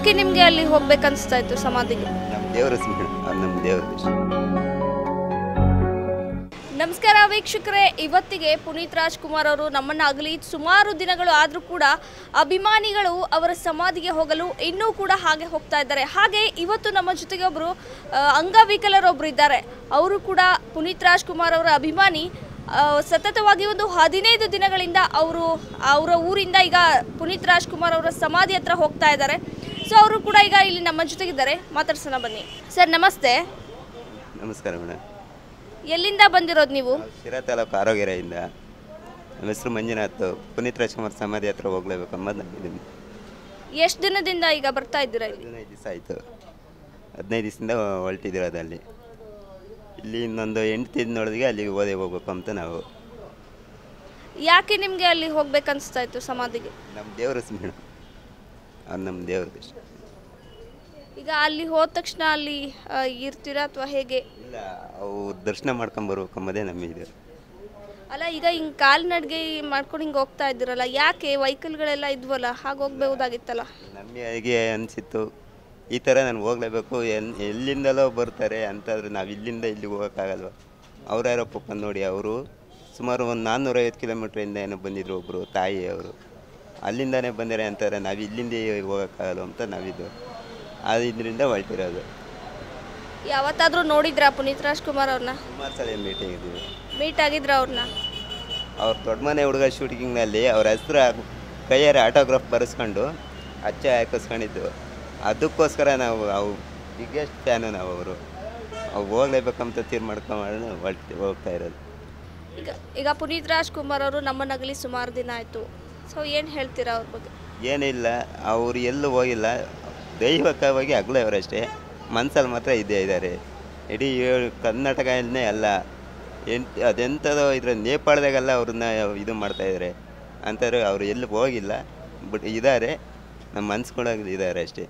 ಯಾಕೆ ನಿಮಗೆ ಅಲ್ಲಿ ಹೋಗ್ಬೇಕನ್ಸ್ತಾ ಇತ್ತು ಸಮಾಧಿಗೆ ನಮ್ಮ ದೇವರು ಮೇಡಮ್ ಅದು ನಮ್ಮ ದೇವರು ನಮಸ್ಕಾರ ವೀಕ್ಷಕರೇ ಇವತ್ತಿಗೆ ಪುನೀತ್ ರಾಜ್ಕುಮಾರ್ ಅವರು ನಮ್ಮನ್ನ ಆಗಲಿ ಸುಮಾರು ದಿನಗಳು ಆದರೂ ಕೂಡ ಅಭಿಮಾನಿಗಳು ಅವರ ಸಮಾಧಿಗೆ ಹೋಗಲು ಇನ್ನೂ ಕೂಡ ಹಾಗೆ ಹೋಗ್ತಾ ಇದ್ದಾರೆ ಹಾಗೆ ಇವತ್ತು ನಮ್ಮ ಜೊತೆಗೆ ಒಬ್ಬರು ಅಂಗವಿಕಲರೊಬ್ಬರು ಇದ್ದಾರೆ ಅವರು ಕೂಡ ಪುನೀತ್ ರಾಜ್ಕುಮಾರ್ ಅವರ ಅಭಿಮಾನಿ ಆ, ಸತತವಾಗಿ ಒಂದು ಹದಿನೈದು ದಿನಗಳಿಂದ ಅವರು ಅವರ ಊರಿಂದ ಈಗ ಪುನೀತ್ ರಾಜ್ಕುಮಾರ್ ಅವರ ಸಮಾಧಿ ಹತ್ರ ಹೋಗ್ತಾ ಇದ್ದಾರೆ ಸೊ ಅವರು ಕೂಡ ಈಗ ಇಲ್ಲಿ ನಮ್ಮ ಜೊತೆಗಿದ್ದಾರೆ ಮಾತಾಡ್ಸೋಣ ಬನ್ನಿ ಸರ್ ನಮಸ್ತೆ ನಮಸ್ಕಾರ ಮೇಡಮ್ ಎಲ್ಲಿಂದ ಬಂದಿರೋದು ನೀವು ನಾವು ಶಿರಾ ತಾಲೂಕು ಆರೋಗ್ಯರೆಯಿಂದ ನಮ್ಮ ಹೆಸರು ಮಂಜುನಾಥ್ ಪುನೀತ್ ರಾಜ್ಕುಮಾರ್ ಸಮಾಧಿ ಹತ್ರ ಹೋಗ್ಲೇಬೇಕು ಅಂಬದು ನಂಬಿದ್ದೀನಿ ಎಷ್ಟು ದಿನದಿಂದ ಈಗ ಬರ್ತಾ ಇದ್ದೀರಾ ಇಲ್ಲಿ ಹದಿನೈದು ದಿವಸ ಆಯಿತು ಹದಿನೈದು ದಿವಸದಿಂದ ಹೊರಟಿದ್ದೀರೋದು ಅಲ್ಲಿ ಇಲ್ಲಿ ಇನ್ನೊಂದು ಎಂಟು ತಿಂಗಳೊಳಗೆ ಅಲ್ಲಿಗೆ ಓದೇ ಹೋಗ್ಬೇಕು ಅಂತ ನಾವು ಯಾಕೆ ನಿಮಗೆ ಅಲ್ಲಿ ಹೋಗ್ಬೇಕನ್ಸ್ತಾ ಇತ್ತು ಸಮಾಧಿಗೆ ನಮ್ಮ ದೇವರು ಮೇಡಮ್ ಅದು ನಮ್ಮ ದೇವ್ರದ್ದು ಅಷ್ಟೇ ಈಗ ಅಲ್ಲಿ ಹೋದ ತಕ್ಷಣ ಅಲ್ಲಿ ಆ, ಇರ್ತೀರಾ ಅಥವಾ ಹೇಗೆ ಇಲ್ಲ ಅವು ದರ್ಶನ ಮಾಡ್ಕೊಂಬರ್ಬೇಕು ಅಂಬೋದೇ ನಮಗೆ ಅಲ್ಲ ಈಗ ಹಿಂಗೆ ಕಾಲ್ನಡಿಗೆ ಮಾಡ್ಕೊಂಡು ಹಿಂಗೆ ಹೋಗ್ತಾ ಇದ್ದೀರಲ್ಲ ಯಾಕೆ ವೆಹಿಕಲ್ಗಳೆಲ್ಲ ಇದ್ವಲ್ಲ ಹಾಗೆ ಹೋಗ್ಬಹುದಾಗಿತ್ತಲ್ಲ ನಮಗೆ ಅನಿಸಿತ್ತು ಈ ಥರ ನಾನು ಹೋಗ್ಲೇಬೇಕು ಎನ್ ಎಲ್ಲಿಂದಲೋ ಬರ್ತಾರೆ ಅಂತಾದ್ರೆ ನಾವು ಇಲ್ಲಿಂದ ಇಲ್ಲಿಗೆ ಹೋಗೋಕ್ಕಾಗಲ್ವ ಅವ್ರ್ಯಾರೋ ಪಾಪ ನೋಡಿ ಅವರು ಸುಮಾರು ಒಂದು ನಾನ್ನೂರೈವತ್ತು ಕಿಲೋಮೀಟ್ರಿಂದ ಏನೋ ಬಂದಿದ್ರು ಒಬ್ಬರು ತಾಯಿ ಅವರು ಅಲ್ಲಿಂದನೇ ಬಂದರೆ ಅಂತಾರೆ ನಾವು ಇಲ್ಲಿಂದ ಹೋಗೋಕ್ಕಾಗಲ್ಲ ಅಂತ ನಾವಿದ್ದು ಅದು ಇದರಿಂದ ಹೊರಟಿರೋದು ಯಾವತ್ತಾದರೂ ನೋಡಿದ್ರಾ ಪುನೀತ್ ರಾಜ್ಕುಮಾರ್ ಅವ್ರನ್ನ ಸುಮಾರು ಸಲ ಮೀಟಿಂಗ್ ಇದ್ದೀವಿ ಮೀಟ್ ಆಗಿದ್ರ ಅವ್ರನ್ನ ಅವ್ರ ದೊಡ್ಡ ಮನೆ ಹುಡುಗ ಶೂಟಿಂಗ್ನಲ್ಲಿ ಅವ್ರ ಹೆಸ್ರು ಕೈಯಾರೆ ಆಟೋಗ್ರಾಫ್ ಬರೆಸ್ಕೊಂಡು ಅಚ್ಚ ಹಾಕಿಸ್ಕೊಂಡಿದ್ದು ಅದಕ್ಕೋಸ್ಕರ ನಾವು ಅವು ಬಿಗ್ಗೆಸ್ಟ್ ಫ್ಯಾನು ನಾವು ಅವರು ಅವು ಹೋಗ್ಲೇಬೇಕಂತ ತೀರ್ಮಾಡ್ಕೊಂಡು ಹೊರ್ಟ್ ಹೋಗ್ತಾ ಇರೋದು ಈಗ ಈಗ ಪುನೀತ್ ರಾಜ್ಕುಮಾರ್ ಅವರು ನಮ್ಮ ನಗಲಿ ಸುಮಾರು ದಿನ ಆಯಿತು ಸೊ ಏನು ಹೇಳ್ತೀರಾ ಅವ್ರ ಬಗ್ಗೆ ಏನಿಲ್ಲ ಅವ್ರು ಎಲ್ಲೂ ಹೋಗಿಲ್ಲ ದೈವಕವಾಗಿ ಅಗಲವರಷ್ಟೇ ಮನ್ಸಲ್ಲಿ ಮಾತ್ರ ಇದ್ದೇ ಇದ್ದಾರೆ ಇಡೀ ಏಳು- ಕರ್ನಾಟಕನೇ ಅಲ್ಲ ಎಂಟ್ ಅದೆಂಥದೋ ಇದ್ರ ನೇಪಾಳದಾಗೆಲ್ಲ ಅವ್ರನ್ನ ಇದು ಮಾಡ್ತಾ ಇದ್ದಾರೆ ಅಂತಾರೆ ಅವರು ಎಲ್ಲೂ ಹೋಗಿಲ್ಲ ಬಟ್ ಇದ್ದಾರೆ ನಮ್ಮ ಮನ್ಸ್ಕೊಳಗೆ ಇದ್ದಾರೆ ಅಷ್ಟೇ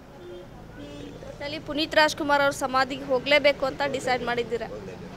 ಅಲ್ಲಿ ಪುನೀತ್ ರಾಜ್ಕುಮಾರ್ ಅವ್ರ ಸಮಾಧಿಗೆ ಹೋಗಲೇಬೇಕು ಅಂತ ಡಿಸೈಡ್ ಮಾಡಿದ್ದೀರಾ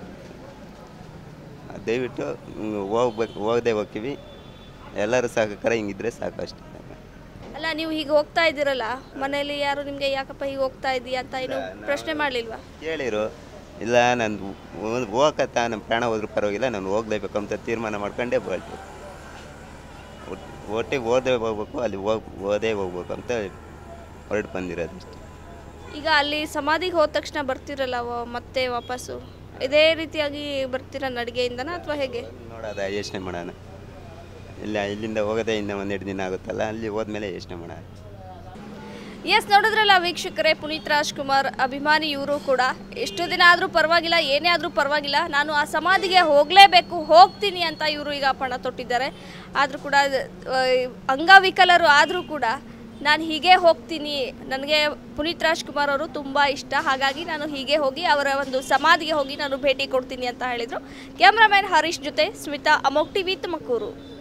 ದಯವಿಟ್ಟು ಹ್ಮ್, ಹೋಗ್ಬೇಕು ಹೋಗದೆ ಹೋಗ್ತೀವಿ ಎಲ್ಲರೂ ಸಹಕಾರ ಹಿಂಗಿದ್ರೆ ಸಾಕು ಅಷ್ಟೇ ಅಲ್ಲ ನೀವು ಹೀಗೆ ಹೋಗ್ತಾ ಇದ್ದೀರಲ್ಲ ಮನೆಯಲ್ಲಿ ಯಾರು ನಿಮಗೆ ಯಾಕಪ್ಪ ಹೀಗೆ ಹೋಗ್ತಾ ಇದೀಯಾ ಅಂತ ಏನು ಪ್ರಶ್ನೆ ಮಾಡಲಿಲ್ವಾ ಕೇಳಿರು ಇಲ್ಲ ನಾನು ಹೋಗತ್ತ ನಮ್ಮ ಪ್ರಾಣ ಹೋದ್ರೂ ಪರವಾಗಿಲ್ಲ ನಾನು ಹೋಗ್ಲೇಬೇಕು ಅಂತ ತೀರ್ಮಾನ ಮಾಡ್ಕೊಂಡೇ ಬರ್ತೀವಿ ಒಟ್ಟಿಗೆ ಓದೇ ಹೋಗ್ಬೇಕು ಅಲ್ಲಿ ಹೋಗ್ ಓದೇ ಹೋಗ್ಬೇಕು ಅಂತ ಹೊರಟು ಬಂದಿರೋದು ಅಷ್ಟೇ ಈಗ ಅಲ್ಲಿ ಸಮಾಧಿಗೆ ಹೋದ ತಕ್ಷಣ ಬರ್ತಿರಲ್ಲ ವ- ಮತ್ತೆ ವಾಪಸ್ಸು ಇದೇ ರೀತಿಯಾಗಿ ಬರ್ತೀರಾ ನಡಿಗೆಯಿಂದನಾ ಅಥವಾ ಹೇಗೆ ನೋಡೋದ ಯೋಚನೆ ಮಾಡೋಣ ಇಲ್ಲ ಇಲ್ಲಿಂದ ಹೋಗೋದೇ ಇನ್ನು ಒಂದೆರಡು ದಿನ ಆಗುತ್ತಲ್ಲ ಅಲ್ಲಿ ಹೋದ್ಮೇಲೆ ಯೋಚನೆ ಮಾಡೋಣ ಎಸ್ ನೋಡಿದ್ರಲ್ಲ ವೀಕ್ಷಕರೇ ಪುನೀತ್ ರಾಜ್ಕುಮಾರ್ ಅಭಿಮಾನಿ ಇವರು ಕೂಡ ಎಷ್ಟು ದಿನ ಆದರೂ ಪರವಾಗಿಲ್ಲ ಏನೇ ಆದರೂ ಪರವಾಗಿಲ್ಲ ನಾನು ಆ ಸಮಾಧಿಗೆ ಹೋಗಲೇಬೇಕು ಹೋಗ್ತೀನಿ ಅಂತ ಇವರು ಈಗ ಪಣ ತೊಟ್ಟಿದ್ದಾರೆ ಆದರೂ ಕೂಡ ಆ, ಅಂಗವಿಕಲರು ಆದರೂ ಕೂಡ ನಾನು ಹೀಗೆ ಹೋಗ್ತೀನಿ ನನಗೆ ಪುನೀತ್ ರಾಜ್ಕುಮಾರ್ ಅವರು ತುಂಬ ಇಷ್ಟ ಹಾಗಾಗಿ ನಾನು ಹೀಗೆ ಹೋಗಿ ಅವರ ಒಂದು ಸಮಾಧಿಗೆ ಹೋಗಿ ನಾನು ಭೇಟಿ ಕೊಡ್ತೀನಿ ಅಂತ ಹೇಳಿದರು ಕ್ಯಾಮ್ರಾಮ್ಯಾನ್ ಹರೀಶ್ ಜೊತೆ ಸ್ಮಿತಾ ಅಮೋಕ್ ಟಿವಿ ತುಮಕೂರು